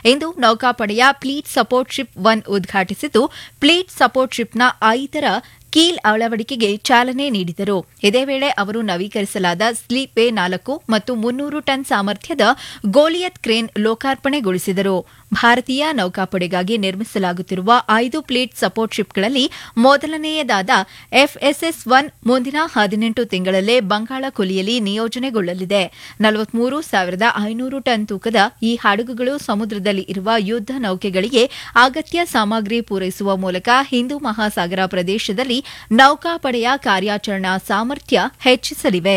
ಇಂದು ನೌಕಾಪಡೆಯ fleet support ship one ಉದ್ಘಾಟಿಸಿದ್ದು fleet support ಶಿಪ್ನ ಐದರ ಕೀಲ್ ಅಳವಡಿಕೆಗೆ ಚಾಲನೆ ನೀಡಿದರು ಇದೇ ವೇಳೆ ಅವರು ನವೀಕರಿಸಲಾದ ಸ್ಲೀಪ್ ವೇ ನಾಲ್ಕು ಮತ್ತು ಮುನ್ನೂರು ಟನ್ ಸಾಮರ್ಥ್ಯದ ಗೋಲಿಯತ್ ಕ್ರೇನ್ ಲೋಕಾರ್ಪಣೆಗೊಳಿಸಿದರು ಭಾರತೀಯ ನೌಕಾಪಡೆಗಾಗಿ ನಿರ್ಮಿಸಲಾಗುತ್ತಿರುವ ಐದು ಪ್ಲೇಟ್ ಸಪೋರ್ಟ್ ಶಿಪ್ಗಳಲ್ಲಿ ಮೊದಲನೆಯದಾದ ಎಫ್ಎಸ್ಎಸ್ ಒನ್ ಮುಂದಿನ ಹದಿನೆಂಟು ತಿಂಗಳಲ್ಲೇ ಬಂಗಾಳ ಕೊಲ್ಲಿಯಲ್ಲಿ ನಿಯೋಜನೆಗೊಳ್ಳಲಿದೆ ನಲವತ್ಮೂರು ಸಾವಿರದ ಐನೂರು ಟನ್ ತೂಕದ ಈ ಹಡಗುಗಳು ಸಮುದ್ರದಲ್ಲಿ ಇರುವ ಯುದ್ದ ನೌಕೆಗಳಿಗೆ ಅಗತ್ಯ ಸಾಮಗ್ರಿ ಪೂರೈಸುವ ಮೂಲಕ ಹಿಂದೂ ಮಹಾಸಾಗರ ಪ್ರದೇಶದಲ್ಲಿ ನೌಕಾಪಡೆಯ ಕಾರ್ಯಾಚರಣಾ ಸಾಮರ್ಥ್ಯ ಹೆಚ್ಚಿಸಲಿವೆ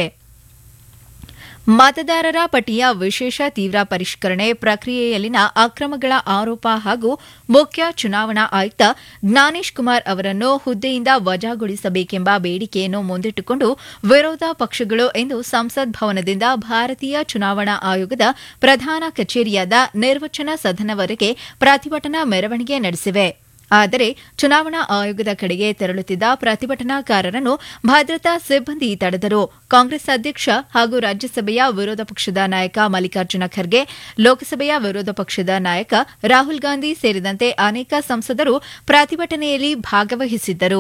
ಮತದಾರರ ಪಟ್ಟಿಯ ವಿಶೇಷ ತೀವ್ರ ಪರಿಷ್ಕರಣೆ ಪ್ರಕ್ರಿಯೆಯಲ್ಲಿನ ಅಕ್ರಮಗಳ ಆರೋಪ ಹಾಗೂ ಮುಖ್ಯ ಚುನಾವಣಾ ಆಯುಕ್ತ ಜ್ಞಾನೇಶ್ ಕುಮಾರ್ ಅವರನ್ನು ಹುದ್ದೆಯಿಂದ ವಜಾಗೊಳಿಸಬೇಕೆಂಬ ಬೇಡಿಕೆಯನ್ನು ಮುಂದಿಟ್ಟುಕೊಂಡು ವಿರೋಧ ಪಕ್ಷಗಳು ಇಂದು ಸಂಸತ್ ಭವನದಿಂದ ಭಾರತೀಯ ಚುನಾವಣಾ ಆಯೋಗದ ಪ್ರಧಾನ ಕಚೇರಿಯಾದ ನಿರ್ವಚನ ಸದನವರೆಗೆ ಪ್ರತಿಭಟನಾ ಮೆರವಣಿಗೆ ನಡೆಸಿವೆ ಆದರೆ ಚುನಾವಣಾ ಆಯೋಗದ ಕಡೆಗೆ ತೆರಳುತ್ತಿದ್ದ ಪ್ರತಿಭಟನಾಕಾರರನ್ನು ಭದ್ರತಾ ಸಿಬ್ಬಂದಿ ತಡೆದರು ಕಾಂಗ್ರೆಸ್ ಅಧ್ಯಕ್ಷ ಹಾಗೂ ರಾಜ್ಯಸಭೆಯ ವಿರೋಧ ಪಕ್ಷದ ನಾಯಕ ಮಲ್ಲಿಕಾರ್ಜುನ ಖರ್ಗೆ ಲೋಕಸಭೆಯ ವಿರೋಧ ಪಕ್ಷದ ನಾಯಕ ರಾಹುಲ್ ಗಾಂಧಿ ಸೇರಿದಂತೆ ಅನೇಕ ಸಂಸದರು ಪ್ರತಿಭಟನೆಯಲ್ಲಿ ಭಾಗವಹಿಸಿದ್ದರು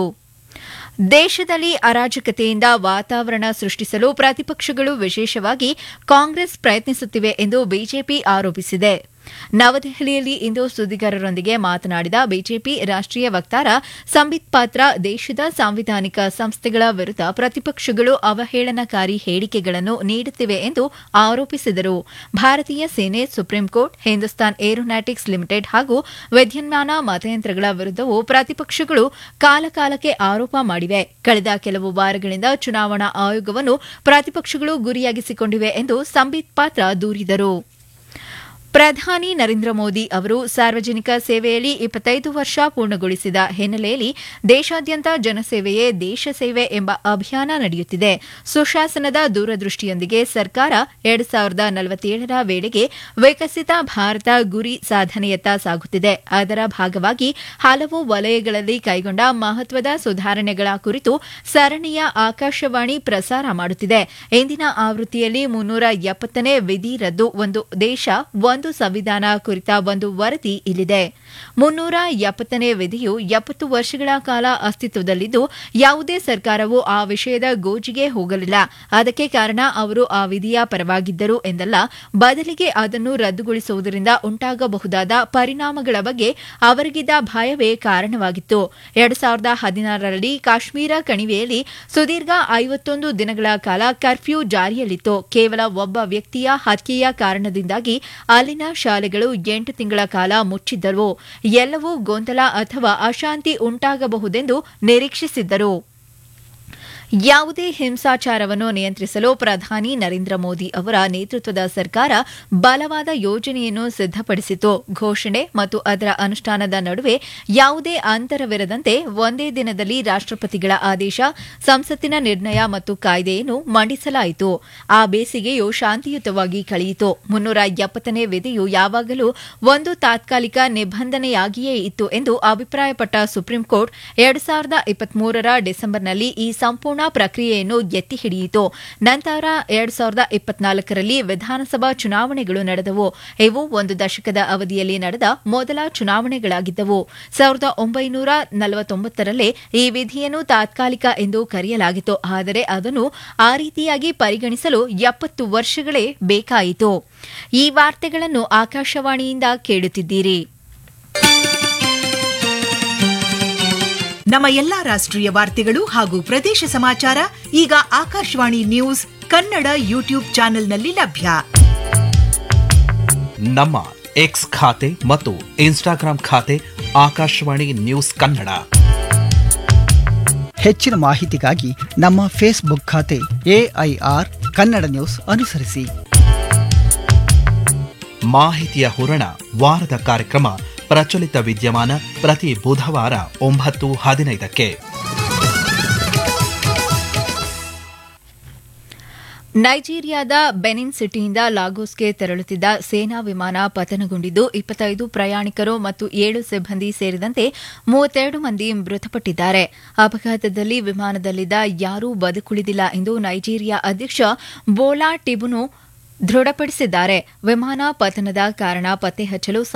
ದೇಶದಲ್ಲಿ ಅರಾಜಕತೆಯಿಂದ ವಾತಾವರಣ ಸೃಷ್ಟಿಸಲು ಪ್ರತಿಪಕ್ಷಗಳು ವಿಶೇಷವಾಗಿ ಕಾಂಗ್ರೆಸ್ ಪ್ರಯತ್ನಿಸುತ್ತಿವೆ ಎಂದು ಬಿಜೆಪಿ ಆರೋಪಿಸಿದೆ ನವದೆಹಲಿಯಲ್ಲಿ ಇಂದು ಸುದ್ದಿಗಾರರೊಂದಿಗೆ ಮಾತನಾಡಿದ ಬಿಜೆಪಿ ರಾಷ್ಟೀಯ ವಕ್ತಾರ ಸಂಬಿತ್ ಪಾತ್ರ ದೇಶದ ಸಾಂವಿಧಾನಿಕ ಸಂಸ್ಥೆಗಳ ವಿರುದ್ದ ಪ್ರತಿಪಕ್ಷಗಳು ಅವಹೇಳನಕಾರಿ ಹೇಳಿಕೆಗಳನ್ನು ನೀಡುತ್ತಿವೆ ಎಂದು ಆರೋಪಿಸಿದರು ಭಾರತೀಯ ಸೇನೆ ಸುಪ್ರೀಂಕೋರ್ಟ್ ಹಿಂದೂಸ್ತಾನ್ ಏರೋನಾಟಿಕ್ಸ್ ಲಿಮಿಟೆಡ್ ಹಾಗೂ ವಿದ್ಯುನ್ಮಾನ ಮತಯಂತ್ರಗಳ ವಿರುದ್ದವೂ ಪ್ರತಿಪಕ್ಷಗಳು ಕಾಲಕಾಲಕ್ಕೆ ಆರೋಪ ಮಾಡಿವೆ ಕಳೆದ ಕೆಲವು ವಾರಗಳಿಂದ ಚುನಾವಣಾ ಆಯೋಗವನ್ನು ಪ್ರತಿಪಕ್ಷಗಳು ಗುರಿಯಾಗಿಸಿಕೊಂಡಿವೆ ಎಂದು ಸಂಬಿತ್ ಪಾತ್ರ ದೂರಿದರು ಪ್ರಧಾನಿ ನರೇಂದ್ರ ಮೋದಿ ಅವರು ಸಾರ್ವಜನಿಕ ಸೇವೆಯಲ್ಲಿ ಇಪ್ಪತ್ತೈದು ವರ್ಷ ಪೂರ್ಣಗೊಳಿಸಿದ ಹಿನ್ನೆಲೆಯಲ್ಲಿ ದೇಶಾದ್ಯಂತ ಜನಸೇವೆಯೇ ದೇಶ ಸೇವೆ ಎಂಬ ಅಭಿಯಾನ ನಡೆಯುತ್ತಿದೆ ಸುಶಾಸನದ ದೂರದೃಷ್ಟಿಯೊಂದಿಗೆ ಸರ್ಕಾರ ಎರಡು ಸಾವಿರದ ನಲವತ್ತೇಳರ ವೇಳೆಗೆ ವಿಕಸಿತ ಭಾರತ ಗುರಿ ಸಾಧನೆಯತ್ತ ಸಾಗುತ್ತಿದೆ ಅದರ ಭಾಗವಾಗಿ ಹಲವು ವಲಯಗಳಲ್ಲಿ ಕೈಗೊಂಡ ಮಹತ್ವದ ಸುಧಾರಣೆಗಳ ಕುರಿತು ಸರಣಿಯ ಆಕಾಶವಾಣಿ ಪ್ರಸಾರ ಮಾಡುತ್ತಿದೆ ಇಂದಿನ ಆವೃತ್ತಿಯಲ್ಲಿ ಮುನ್ನೂರ ಎಪ್ಪತ್ತನೇ ವಿಧಿ ರದ್ದು ಒಂದು ದೇಶ ಒಂದು ಸಂವಿಧಾನ ಕುರಿತ ಒಂದು ವರದಿ ಇಲ್ಲಿದೆ ಮುನ್ನೂರ ಎಪ್ಪತ್ತನೇ ವಿಧಿಯು ಎಪ್ಪತ್ತು ವರ್ಷಗಳ ಕಾಲ ಅಸ್ತಿತ್ವದಲ್ಲಿದ್ದು ಯಾವುದೇ ಸರ್ಕಾರವು ಆ ವಿಷಯದ ಗೋಜಿಗೆ ಹೋಗಲಿಲ್ಲ ಅದಕ್ಕೆ ಕಾರಣ ಅವರು ಆ ವಿಧಿಯ ಪರವಾಗಿದ್ದರು ಎಂದಲ್ಲ ಬದಲಿಗೆ ಅದನ್ನು ರದ್ದುಗೊಳಿಸುವುದರಿಂದ ಉಂಟಾಗಬಹುದಾದ ಪರಿಣಾಮಗಳ ಬಗ್ಗೆ ಅವರಿಗಿದ್ದ ಭಯವೇ ಕಾರಣವಾಗಿತ್ತು ಎರಡು ಸಾವಿರದ ಹದಿನಾರರಲ್ಲಿ ಕಾಶ್ಮೀರ ಕಣಿವೆಯಲ್ಲಿ ಸುದೀರ್ಘ ಐವತ್ತೊಂದು ದಿನಗಳ ಕಾಲ ಕರ್ಫ್ಯೂ ಜಾರಿಯಲ್ಲಿತ್ತು ಕೇವಲ ಒಬ್ಬ ವ್ಯಕ್ತಿಯ ಹತ್ಯೆಯ ಕಾರಣದಿಂದಾಗಿ ಅಲ್ಲಿನ ಶಾಲೆಗಳು ಎಂಟು ತಿಂಗಳ ಕಾಲ ಮುಚ್ಚಿದ್ದವು ಎಲ್ಲವೂ ಗೊಂದಲ ಅಥವಾ ಅಶಾಂತಿ ಉಂಟಾಗಬಹುದೆಂದು ನಿರೀಕ್ಷಿಸಿದ್ದರು ಯಾವುದೇ ಹಿಂಸಾಚಾರವನ್ನು ನಿಯಂತ್ರಿಸಲು ಪ್ರಧಾನಿ ನರೇಂದ್ರ ಮೋದಿ ಅವರ ನೇತೃತ್ವದ ಸರ್ಕಾರ ಬಲವಾದ ಯೋಜನೆಯನ್ನು ಸಿದ್ದಪಡಿಸಿತು ಘೋಷಣೆ ಮತ್ತು ಅದರ ಅನುಷ್ಠಾನದ ನಡುವೆ ಯಾವುದೇ ಅಂತರವಿರದಂತೆ ಒಂದೇ ದಿನದಲ್ಲಿ ರಾಷ್ಟಪತಿಗಳ ಆದೇಶ ಸಂಸತ್ತಿನ ನಿರ್ಣಯ ಮತ್ತು ಕಾಯ್ದೆಯನ್ನು ಮಂಡಿಸಲಾಯಿತು ಆ ಬೇಸಿಗೆಯು ಶಾಂತಿಯುತವಾಗಿ ಕಳೆಯಿತು ಮುನ್ನೂರ ಎಪ್ಪತ್ತನೇ ವಿಧಿಯು ಯಾವಾಗಲೂ ಒಂದು ತಾತ್ಕಾಲಿಕ ನಿಬಂಧನೆಯಾಗಿಯೇ ಇತ್ತು ಎಂದು ಅಭಿಪ್ರಾಯಪಟ್ಟ ಸುಪ್ರೀಂಕೋರ್ಟ್ ಎರಡು ಸಾವಿರದ ಇಪ್ಪತ್ಮೂರರ ಡಿಸೆಂಬರ್ನಲ್ಲಿ ಈ ಸಂಪೂರ್ಣ ಪ್ರಕ್ರಿಯೆಯನ್ನು ಎತ್ತಿ ಹಿಡಿಯಿತು ನಂತರ ಎರಡು ಸಾವಿರದ ಇಪ್ಪತ್ನಾಲ್ಕರಲ್ಲಿ ವಿಧಾನಸಭಾ ಚುನಾವಣೆಗಳು ನಡೆದವು ಇವು ಒಂದು ದಶಕದ ಅವಧಿಯಲ್ಲಿ ನಡೆದ ಮೊದಲ ಚುನಾವಣೆಗಳಾಗಿದ್ದವು ಸಾವಿರದ ಒಂಬೈನೂರ ನಲವತ್ತೊಂಬತ್ತರಲ್ಲೇ ಈ ವಿಧಿಯನ್ನು ತಾತ್ಕಾಲಿಕ ಎಂದು ಕರೆಯಲಾಗಿತ್ತು ಆದರೆ ಅದನ್ನು ಆ ರೀತಿಯಾಗಿ ಪರಿಗಣಿಸಲು ಎಪ್ಪತ್ತು ವರ್ಷಗಳೇ ಬೇಕಾಯಿತು ಈ ವಾರ್ತೆಗಳನ್ನು ಆಕಾಶವಾಣಿಯಿಂದ ಕೇಳುತ್ತಿದ್ದೀರಿ ನಮ್ಮ ಎಲ್ಲಾ ರಾಷ್ಟ್ರೀಯ ವಾರ್ತೆಗಳು ಹಾಗೂ ಪ್ರದೇಶ ಸಮಾಚಾರ ಈಗ ಆಕಾಶವಾಣಿ ನ್ಯೂಸ್ ಕನ್ನಡ ಯೂಟ್ಯೂಬ್ ಚಾನೆಲ್ನಲ್ಲಿ ಲಭ್ಯ ನಮ್ಮ ಎಕ್ಸ್ ಖಾತೆ ಮತ್ತು ಇನ್ಸ್ಟಾಗ್ರಾಂ ಖಾತೆ ಆಕಾಶವಾಣಿ ನ್ಯೂಸ್ ಕನ್ನಡ ಹೆಚ್ಚಿನ ಮಾಹಿತಿಗಾಗಿ ನಮ್ಮ ಫೇಸ್ಬುಕ್ ಖಾತೆ ಎಐಆರ್ ಕನ್ನಡ ನ್ಯೂಸ್ ಅನುಸರಿಸಿ ಮಾಹಿತಿಯ ಹೂರಣ ವಾರದ ಕಾರ್ಯಕ್ರಮ ಪ್ರಚಲಿತ ವಿದ್ಯಮಾನ ಪ್ರತಿ ಬುಧವಾರ ಒಂಬತ್ತು ಹದಿನೈದಕ್ಕೆ ನೈಜೀರಿಯಾದ ಬೆನಿನ್ ಸಿಟಿಯಿಂದ ಲಾಗೋಸ್ಗೆ ತೆರಳುತ್ತಿದ್ದ ಸೇನಾ ವಿಮಾನ ಪತನಗೊಂಡಿದ್ದು ಇಪ್ಪತ್ತೈದು ಪ್ರಯಾಣಿಕರು ಮತ್ತು ಏಳು ಸಿಬ್ಬಂದಿ ಸೇರಿದಂತೆ ಮೂವತ್ತೆರಡು ಮಂದಿ ಮೃತಪಟ್ಟಿದ್ದಾರೆ ಅಪಘಾತದಲ್ಲಿ ವಿಮಾನದಲ್ಲಿದ್ದ ಯಾರೂ ಬದುಕುಳಿದಿಲ್ಲ ಎಂದು ನೈಜೀರಿಯಾ ಅಧ್ಯಕ್ಷ ಬೋಲಾ ಟಿಬುನು ದೃಢಪಡಿಸಿದ್ದಾರೆ ವಿಮಾನ ಪತನದ ಕಾರಣ ಪತ್ತೆ ಹಚ್ಚಲು